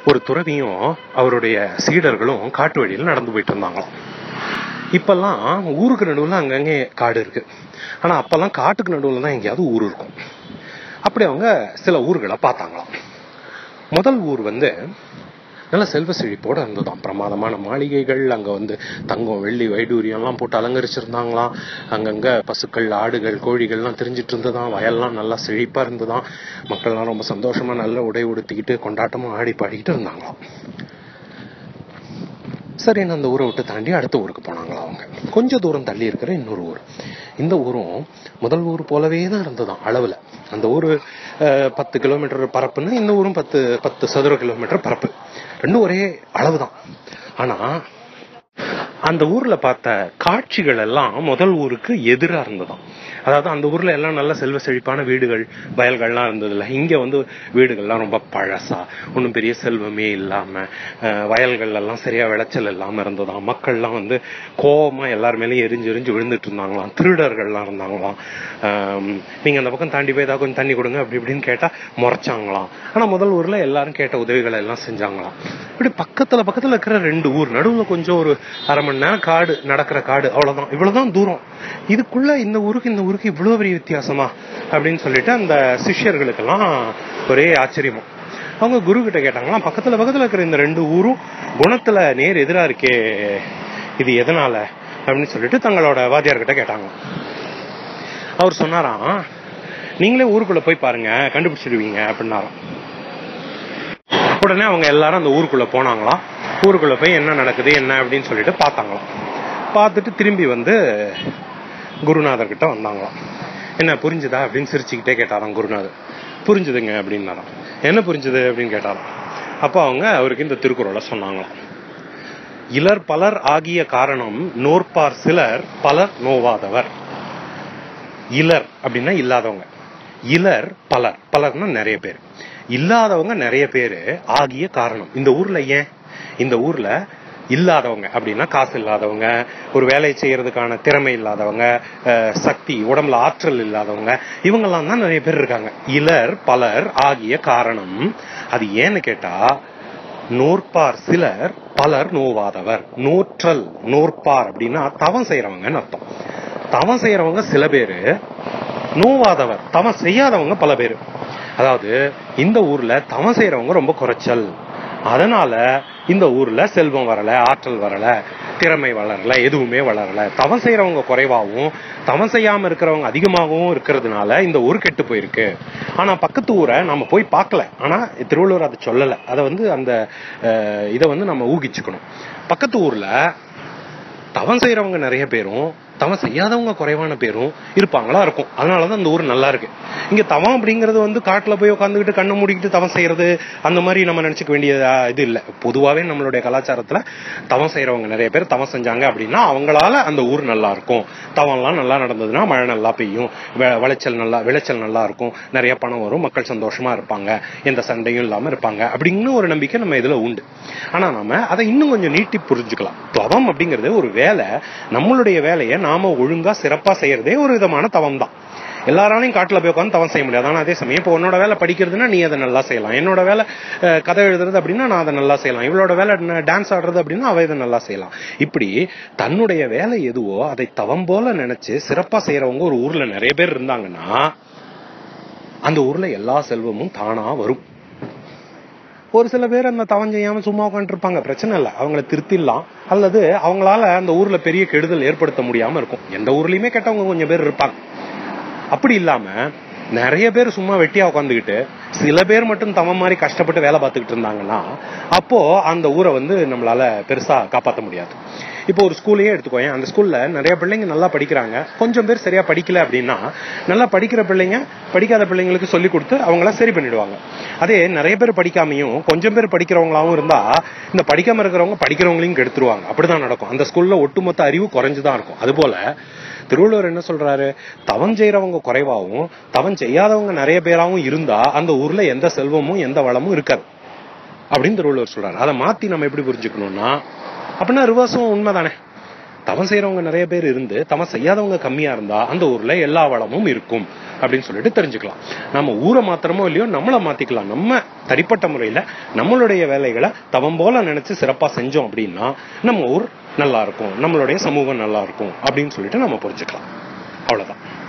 ஒரு துறவியும் அவருடைய சீடர்களும் காட்டு வழியில் நடந்து போயிட்டு இருந்தாங்களாம் இப்பெல்லாம் ஊருக்கு நடுவில் அங்கங்கே காடு இருக்கு ஆனா அப்பெல்லாம் காட்டுக்கு நடுவில் தான் எங்கேயாவது ஊர் இருக்கும் அப்படி அவங்க சில ஊர்களை பார்த்தாங்களாம் முதல் ஊர் வந்து நல்ல செல்வ செழிப்போட இருந்ததாம் பிரமாதமான மாளிகைகள் அங்க வந்து தங்கம் வெள்ளி வைடூரியம் எல்லாம் போட்டு அலங்கரிச்சிருந்தாங்களாம் அங்கங்க பசுக்கள் ஆடுகள் கோழிகள்லாம் தெரிஞ்சிட்டு இருந்ததாம் வயல்லாம் நல்லா செழிப்பா இருந்ததாம் மக்கள்லாம் ரொம்ப சந்தோஷமா நல்ல உடை உடுத்திக்கிட்டு கொண்டாட்டமா ஆடி பாடிக்கிட்டு இருந்தாங்களாம் சரின்னு அந்த ஊரை விட்டு தாண்டி அடுத்த ஊருக்கு போனாங்களாம் அவங்க கொஞ்ச தூரம் தள்ளி இருக்கிற இன்னொரு ஊர் இந்த ஊரும் முதல் ஊர் போலவே தான் இருந்ததாம் அளவுல அந்த ஊர் அஹ், பத்து கிலோமீட்டர் பரப்புன்னா இந்த ஊரும் பத்து பத்து சதுர கிலோமீட்டர் பரப்பு ரெண்டும் ஒரே அளவு தான் ஆனா அந்த ஊர்ல பார்த்த காட்சிகள் எல்லாம் முதல் ஊருக்கு எதிரா இருந்ததாம் அதாவது அந்த ஊர்ல எல்லாம் நல்ல செல்வ செழிப்பான வீடுகள் வயல்கள்லாம் இருந்ததுல இங்க வந்து வீடுகள்லாம் ரொம்ப பழசா ஒன்றும் பெரிய செல்வமே இல்லாம அஹ், வயல்கள் எல்லாம் சரியா விளைச்சல் இல்லாம இருந்ததாம் மக்கள்லாம் வந்து கோவமா எல்லார் மேலயும் எரிஞ்சு எரிஞ்சு விழுந்துட்டு இருந்தாங்களாம் திருடர்கள்லாம் இருந்தாங்களாம் ஆம், நீங்க அந்த பக்கம் தாண்டி போய் ஏதாவது கொஞ்சம் தண்ணி கொடுங்க அப்படி இப்படின்னு கேட்டா முறைச்சாங்களாம் ஆனா முதல் ஊர்ல எல்லாரும் கேட்ட உதவிகளை எல்லாம் செஞ்சாங்களாம் இப்படி பக்கத்துல பக்கத்துல இருக்கிற ரெண்டு ஊர் நடுவுல கொஞ்சம் ஒரு அரை மணி நேரம் காடு நடக்கிற காடு அவ்வளவுதான் இவ்வளவுதான் தூரம் இதுக்குள்ள இந்த ஊருக்கு இந்த ஊருக்கு இவ்வளவு பெரிய வித்தியாசமா அப்படின்னு சொல்லிட்டு அந்த சிஷ்யர்களுக்கெல்லாம் ஒரே ஆச்சரியமா அவங்க குரு கிட்ட கேட்டாங்களாம் பக்கத்துல பக்கத்துல இருக்கிற இந்த ரெண்டு ஊரும் குணத்துல நேர் எதிரா இருக்கே இது எதனால அப்படின்னு சொல்லிட்டு தங்களோட வாத்தியார் கிட்ட கேட்டாங்க அவர் சொன்னாராம் நீங்களே ஊருக்குள்ள போய் பாருங்க கண்டுபிடிச்சிடுவீங்க அப்படின்னாராம் உடனே அவங்க எல்லாரும் அந்த ஊருக்குள்ள போனாங்களாம் ஊருக்குள்ள போய் என்ன நடக்குது என்ன அப்படின்னு சொல்லிட்டு பார்த்தாங்களாம் பார்த்துட்டு திரும்பி வந்து குருநாதர் கிட்ட வந்தாங்களாம் என்ன புரிஞ்சுதா அப்படின்னு சிரிச்சுக்கிட்டே கேட்டாராம் குருநாதர் புரிஞ்சுதுங்க அப்படின்னாராம் என்ன புரிஞ்சுது அப்படின்னு கேட்டாராம் அப்போ அவங்க அவருக்கு இந்த திருக்குறளை சொன்னாங்களாம் இலர் பலர் ஆகிய காரணம் நோற்பார் சிலர் பலர் நோவாதவர் இலர் அப்படின்னா இல்லாதவங்க இலர் பலர் பலர்னா நிறைய பேர் இல்லாதவங்க நிறைய பேரு ஆகிய காரணம் இந்த ஊர்ல ஏன் இந்த ஊர்ல இல்லாதவங்க அப்படின்னா காசு இல்லாதவங்க ஒரு வேலையை செய்யறதுக்கான திறமை இல்லாதவங்க அஹ், சக்தி உடம்புல ஆற்றல் இல்லாதவங்க இவங்கெல்லாம் தான் நிறைய பேர் இருக்காங்க இலர் பலர் ஆகிய காரணம் அது ஏன்னு கேட்டா நோற்பார் சிலர் பலர் நோவாதவர் நோற்றல் நோற்பார் அப்படின்னா தவம் செய்யறவங்கன்னு அர்த்தம் தவம் செய்யறவங்க சில பேரு நோவாதவர் தவம் செய்யாதவங்க பல பேரு அதாவது இந்த ஊர்ல தவம் செய்யறவங்க ரொம்ப குறைச்சல் அதனால இந்த ஊர்ல செல்வம் வரல ஆற்றல் வரல திறமை வளரல எதுவுமே வளரல தவம் செய்யறவங்க குறைவாகவும் தவம் செய்யாம இருக்கிறவங்க அதிகமாகவும் இருக்கிறதுனால இந்த ஊர் கெட்டு போயிருக்கு ஆனா பக்கத்து ஊரை நம்ம போய் பார்க்கல ஆனா திருவள்ளுவர் அதை சொல்லல அதை வந்து அந்த அஹ், இதை வந்து நம்ம ஊகிச்சுக்கணும் பக்கத்து ஊர்ல தவம் செய்யறவங்க நிறைய பேரும் தவம் செய்யாதவங்க குறைவான பேரும் இருப்பாங்களா இருக்கும் அதனாலதான் அந்த ஊர் நல்லா இருக்கு இங்க தவம் அப்படிங்கறது வந்து காட்டுல போய் உட்காந்துக்கிட்டு கண்ணை மூடிக்கிட்டு தவம் செய்யறது அந்த மாதிரி நம்ம நினைச்சுக்க வேண்டிய அஹ், இது இல்ல பொதுவாவே நம்மளுடைய கலாச்சாரத்துல தவம் செய்யறவங்க நிறைய பேர் தவம் செஞ்சாங்க அப்படின்னா அவங்களால அந்த ஊர் நல்லா இருக்கும் தவம்லாம் நல்லா நடந்ததுன்னா மழை நல்லா பெய்யும் வெ- விளைச்சல் நல்லா விளைச்சல் நல்லா இருக்கும் நிறைய பணம் வரும் மக்கள் சந்தோஷமா இருப்பாங்க எந்த சண்டையும் இல்லாம இருப்பாங்க அப்படின்னு ஒரு நம்பிக்கை நம்ம இதுல உண்டு ஆனா நாம அதை இன்னும் கொஞ்சம் நீட்டி புரிஞ்சுக்கலாம் தவம் அப்படிங்கிறது ஒரு வேலை நம்மளுடைய வேலையை நாம ஒழுங்கா சிறப்பா செய்யறதே ஒரு விதமான தவம் தான் எல்லாராலையும் காட்டுல போய் உட்காந்து தவம் செய்ய முடியாது ஆனா அதே சமயம் இப்போ உன்னோட வேலை படிக்கிறதுனா நீ அதை நல்லா செய்யலாம் என்னோட வேலை அஹ், கதை எழுதுறது அப்படின்னா நான் அதை நல்லா செய்யலாம் இவளோட வேலை டான்ஸ் ஆடுறது அப்படின்னா அவ இதை நல்லா செய்யலாம் இப்படி தன்னுடைய வேலை எதுவோ அதை தவம் போல நினைச்சு சிறப்பா செய்யறவங்க ஒரு ஊர்ல நிறைய பேர் இருந்தாங்கன்னா அந்த ஊர்ல எல்லா செல்வமும் தானா வரும் ஒரு சில பேர் அந்த தவம் செய்யாம சும்மா உட்காந்துட்டு இருப்பாங்க பிரச்சனை இல்லை அவங்கள திருத்திடலாம் அல்லது அவங்களால அந்த ஊர்ல பெரிய கெடுதல் ஏற்படுத்த முடியாம இருக்கும் எந்த ஊர்லயுமே கெட்டவங்க கொஞ்சம் பேர் இருப்பாங்க அப்படி இல்லாம நிறைய பேர் சும்மா வெட்டியா உட்காந்துக்கிட்டு சில பேர் மட்டும் தவம் மாதிரி கஷ்டப்பட்டு வேலை பார்த்துக்கிட்டு இருந்தாங்கன்னா அப்போ அந்த ஊரை வந்து நம்மளால பெருசா காப்பாற்ற முடியாது இப்போ ஒரு ஸ்கூலையே எடுத்துக்கோயேன் அந்த ஸ்கூல்ல நிறைய பிள்ளைங்க நல்லா படிக்கிறாங்க கொஞ்சம் பேர் சரியா படிக்கல அப்படின்னா நல்லா படிக்கிற பிள்ளைங்க படிக்காத பிள்ளைங்களுக்கு சொல்லி கொடுத்து அவங்கள சரி பண்ணிடுவாங்க அதே நிறைய பேர் படிக்காமையும் கொஞ்சம் பேர் படிக்கிறவங்களாவும் இருந்தா இந்த படிக்காம இருக்கிறவங்க படிக்கிறவங்களையும் கெடுத்துருவாங்க அப்படிதான் நடக்கும் அந்த ஸ்கூல்ல ஒட்டுமொத்த அறிவு குறைஞ்சுதான் இருக்கும் அதுபோல திருவள்ளுவர் என்ன சொல்றாரு தவம் செய்யறவங்க குறைவாகவும் தவம் செய்யாதவங்க நிறைய பேராவும் இருந்தா அந்த ஊர்ல எந்த செல்வமும் எந்த வளமும் இருக்காது அப்படின்னு திருவள்ளுவர் சொல்றாரு அதை மாத்தி நம்ம எப்படி புரிஞ்சுக்கணும்னா அப்படின்னா ரிவர்ஸும் உண்மைதானே தவம் செய்யறவங்க நிறைய பேர் இருந்து தவம் செய்யாதவங்க கம்மியா இருந்தா அந்த ஊர்ல எல்லா வளமும் இருக்கும் அப்படின்னு சொல்லிட்டு தெரிஞ்சுக்கலாம் நம்ம ஊரை மாத்திரமோ இல்லையோ நம்மள மாத்திக்கலாம் நம்ம தனிப்பட்ட முறையில நம்மளுடைய வேலைகளை தவம் போல நினைச்சு சிறப்பா செஞ்சோம் அப்படின்னா நம்ம ஊர் நல்லா இருக்கும் நம்மளுடைய சமூகம் நல்லா இருக்கும் அப்படின்னு சொல்லிட்டு நம்ம புரிஞ்சுக்கலாம் அவ்வளவுதான்